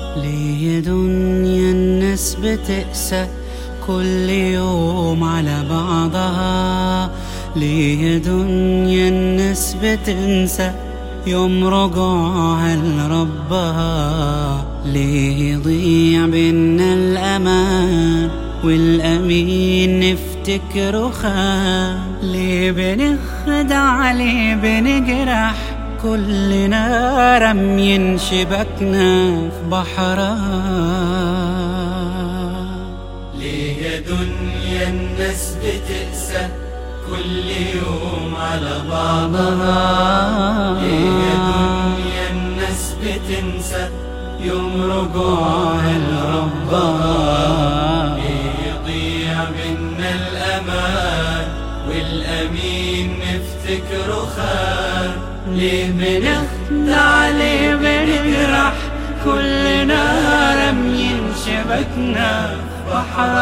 ليه دنيا الناس بتقسى كل يوم على بعضها ليه دنيا الناس بتنسى يوم رجوعها لربها ليه يضيع بينا الأمان والأمين نفتكره خان ليه بنخدع ليه بنجرح كلنا رمين شبكنا في بحرها ليه يا دنيا الناس بتقسى كل يوم على بعضها ليه يا دنيا الناس بتنسى يوم رجوعها لربها ليه يضيع بينا الأمان والأمين نفتكره خان ليه بنخدع ليه بنجرح كلنا رميين شبكنا في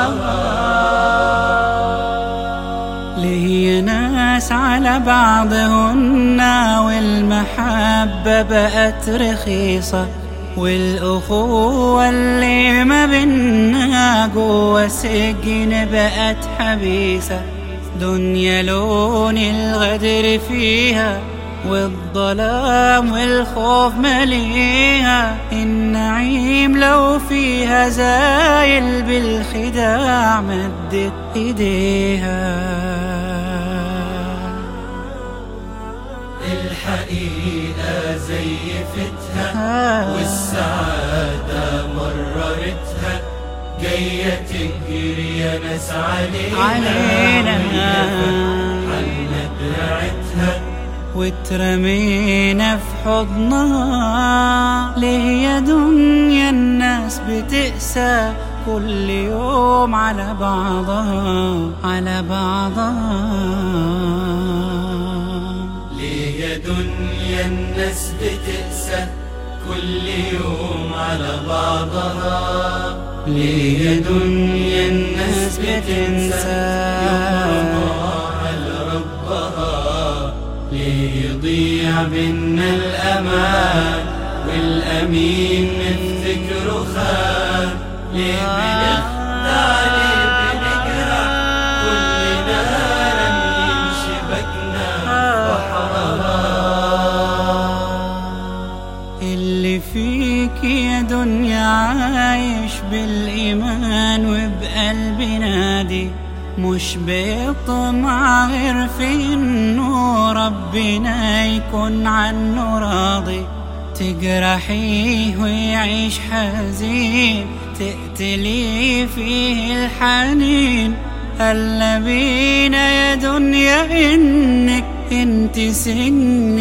بحرها ليه ناس على بعضهن والمحبة بقت رخيصة والأخوة اللي ما بينا جوا سجن بقت حبيسة دنيا لون الغدر فيها والظلام والخوف مليها النعيم لو فيها زايل بالخداع مدت ايديها الحقيقة زيفتها والسعادة مررتها جاية تجري يا ناس علينا علينا. حلنا دراعتها واترمينا في حضنها ليه يا دنيا الناس بتقسى كل يوم على بعضها على بعضها ليه يا دنيا الناس بتقسى كل يوم على بعضها ليه يا دنيا الناس بتنسى يوم رجوعها لربها ليه يضيع بينا الأمان والأمين نفتكره خان ليه بنخدع ليه بنجرح كلنا رميين شبكنا بحرها اللي فيك يا دنيا عايش بالإيمان وبقلب نادي مش بيطمع غير في إنه ربنا يكون عنه راضي تجرحيه ويعيش حزين تقتلي فيه الحنين هلا بينا يا دنيا إنك انت سن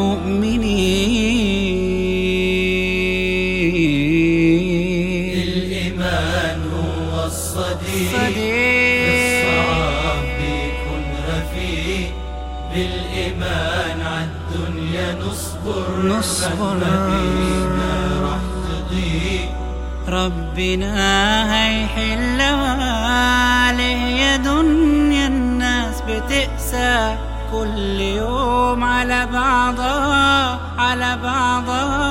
المؤمنين الإيمان هو الصديق صديق. الصعب بيكون رفيق بالإيمان عالدنيا نصبر نصبر. مهما بينا راح تضيق ربنا هيحلها ليه يا دنيا الناس بتقسى كل يوم على بعضها على بعضها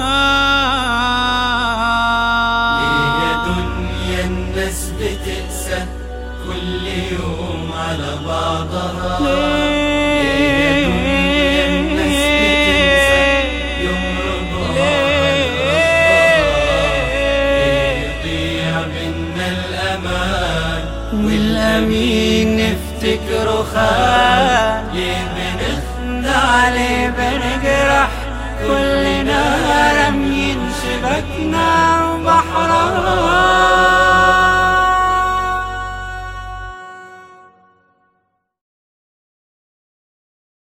ليه يا دنيا الناس بتقسى كل يوم على بعضها ليه يا دنيا الناس بتنسى يوم رجوعها لربها يضيع بينا الأمان والأمين نفتكره خان ليه بنخدع ليه بنجرح كلنا رميين شبكنا